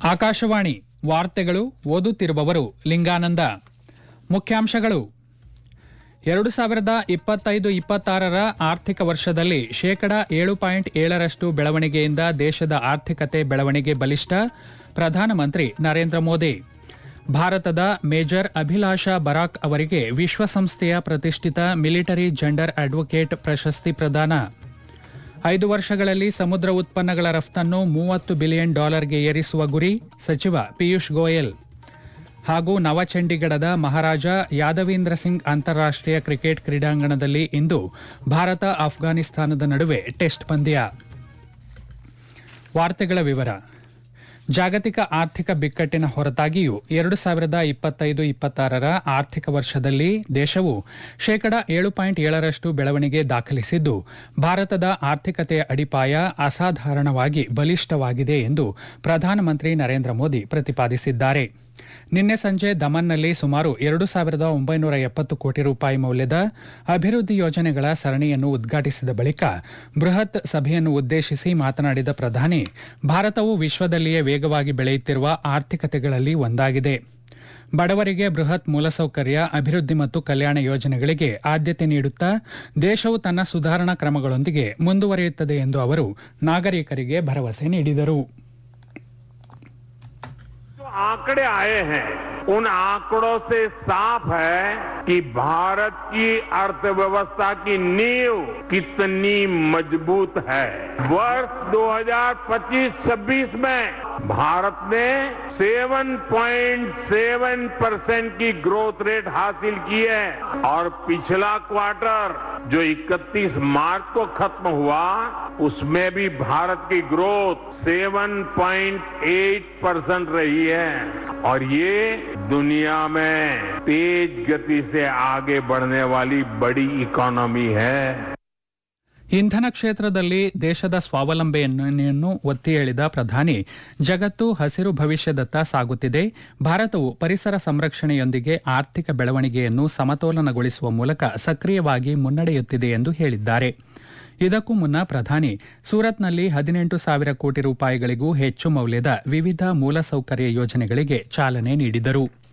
ಆಕಾಶವಾಣಿ ವಾರ್ತೆಗಳು ಓದುತ್ತಿರುವವರು ಲಿಂಗಾನಂದ ಮುಖ್ಯಾಂಶಗಳು ಎರಡು ಸಾವಿರದ ಇಪ್ಪತ್ತೈದು ಇಪ್ಪತ್ತಾರರ ಆರ್ಥಿಕ ವರ್ಷದಲ್ಲಿ ಶೇಕಡ ಏಳು ಪಾಯಿಂಟ್ ಏಳರಷ್ಟು ಬೆಳವಣಿಗೆಯಿಂದ ದೇಶದ ಆರ್ಥಿಕತೆ ಬೆಳವಣಿಗೆ ಬಲಿಷ್ಠ ಪ್ರಧಾನಮಂತ್ರಿ ನರೇಂದ್ರ ಮೋದಿ ಭಾರತದ ಮೇಜರ್ ಅಭಿಲಾಷಾ ಬರಾಕ್ ಅವರಿಗೆ ವಿಶ್ವಸಂಸ್ಥೆಯ ಪ್ರತಿಷ್ಠಿತ ಮಿಲಿಟರಿ ಜೆಂಡರ್ ಅಡ್ವೊಕೇಟ್ ಪ್ರಶಸ್ತಿ ಪ್ರದಾನ ಐದು ವರ್ಷಗಳಲ್ಲಿ ಸಮುದ್ರ ಉತ್ಪನ್ನಗಳ ರಫ್ತನ್ನು ಮೂವತ್ತು ಬಿಲಿಯನ್ ಡಾಲರ್ಗೆ ಏರಿಸುವ ಗುರಿ ಸಚಿವ ಪಿಯೂಷ್ ಗೋಯಲ್ ಹಾಗೂ ನವಚಂಡೀಗಢದ ಮಹಾರಾಜ ಯಾದವೀಂದ್ರ ಸಿಂಗ್ ಅಂತಾರಾಷ್ಟೀಯ ಕ್ರಿಕೆಟ್ ಕ್ರೀಡಾಂಗಣದಲ್ಲಿ ಇಂದು ಭಾರತ ಆಫ್ಘಾನಿಸ್ತಾನದ ನಡುವೆ ಟೆಸ್ಟ್ ಪಂದ್ಯ ವಾರ್ತೆಗಳ ವಿವರ ಜಾಗತಿಕ ಆರ್ಥಿಕ ಬಿಕ್ಕಟ್ಟಿನ ಹೊರತಾಗಿಯೂ ಎರಡು ಸಾವಿರದ ಇಪ್ಪತ್ತೈದು ಇಪ್ಪತ್ತಾರರ ಆರ್ಥಿಕ ವರ್ಷದಲ್ಲಿ ದೇಶವು ಶೇಕಡ ಏಳು ಪಾಯಿಂಟ್ ಏಳರಷ್ಟು ಬೆಳವಣಿಗೆ ದಾಖಲಿಸಿದ್ದು ಭಾರತದ ಆರ್ಥಿಕತೆಯ ಅಡಿಪಾಯ ಅಸಾಧಾರಣವಾಗಿ ಬಲಿಷ್ಠವಾಗಿದೆ ಎಂದು ಪ್ರಧಾನಮಂತ್ರಿ ನರೇಂದ್ರ ಮೋದಿ ಪ್ರತಿಪಾದಿಸಿದ್ದಾರೆ ನಿನ್ನೆ ಸಂಜೆ ದಮನ್ನಲ್ಲಿ ಸುಮಾರು ಎರಡು ಸಾವಿರದ ಒಂಬೈನೂರ ಎಪ್ಪತ್ತು ಕೋಟಿ ರೂಪಾಯಿ ಮೌಲ್ಯದ ಅಭಿವೃದ್ಧಿ ಯೋಜನೆಗಳ ಸರಣಿಯನ್ನು ಉದ್ಘಾಟಿಸಿದ ಬಳಿಕ ಬೃಹತ್ ಸಭೆಯನ್ನು ಉದ್ದೇಶಿಸಿ ಮಾತನಾಡಿದ ಪ್ರಧಾನಿ ಭಾರತವು ವಿಶ್ವದಲ್ಲಿಯೇ ವೇಗವಾಗಿ ಬೆಳೆಯುತ್ತಿರುವ ಆರ್ಥಿಕತೆಗಳಲ್ಲಿ ಒಂದಾಗಿದೆ ಬಡವರಿಗೆ ಬೃಹತ್ ಮೂಲಸೌಕರ್ಯ ಅಭಿವೃದ್ಧಿ ಮತ್ತು ಕಲ್ಯಾಣ ಯೋಜನೆಗಳಿಗೆ ಆದ್ಯತೆ ನೀಡುತ್ತಾ ದೇಶವು ತನ್ನ ಸುಧಾರಣಾ ಕ್ರಮಗಳೊಂದಿಗೆ ಮುಂದುವರಿಯುತ್ತದೆ ಎಂದು ಅವರು ನಾಗರಿಕರಿಗೆ ಭರವಸೆ ನೀಡಿದರು जो आंकड़े आए हैं उन आंकड़ों से साफ है कि भारत की अर्थव्यवस्था की नींव कितनी मजबूत है वर्ष 2025-26 में भारत ने 7.7 परसेंट की ग्रोथ रेट हासिल की है और पिछला क्वार्टर जो 31 मार्च को खत्म हुआ उसमें भी भारत की ग्रोथ 7.8 परसेंट रही है और ये दुनिया में तेज गति से आगे बढ़ने वाली बड़ी इकोनॉमी है ಇಂಧನ ಕ್ಷೇತ್ರದಲ್ಲಿ ದೇಶದ ಸ್ವಾವಲಂಬನೆಯನ್ನು ಒತ್ತಿ ಹೇಳಿದ ಪ್ರಧಾನಿ ಜಗತ್ತು ಹಸಿರು ಭವಿಷ್ಯದತ್ತ ಸಾಗುತ್ತಿದೆ ಭಾರತವು ಪರಿಸರ ಸಂರಕ್ಷಣೆಯೊಂದಿಗೆ ಆರ್ಥಿಕ ಬೆಳವಣಿಗೆಯನ್ನು ಸಮತೋಲನಗೊಳಿಸುವ ಮೂಲಕ ಸಕ್ರಿಯವಾಗಿ ಮುನ್ನಡೆಯುತ್ತಿದೆ ಎಂದು ಹೇಳಿದ್ದಾರೆ ಇದಕ್ಕೂ ಮುನ್ನ ಪ್ರಧಾನಿ ಸೂರತ್ನಲ್ಲಿ ಹದಿನೆಂಟು ಸಾವಿರ ಕೋಟಿ ರೂಪಾಯಿಗಳಿಗೂ ಹೆಚ್ಚು ಮೌಲ್ಯದ ವಿವಿಧ ಮೂಲಸೌಕರ್ಯ ಯೋಜನೆಗಳಿಗೆ ಚಾಲನೆ ನೀಡಿದರು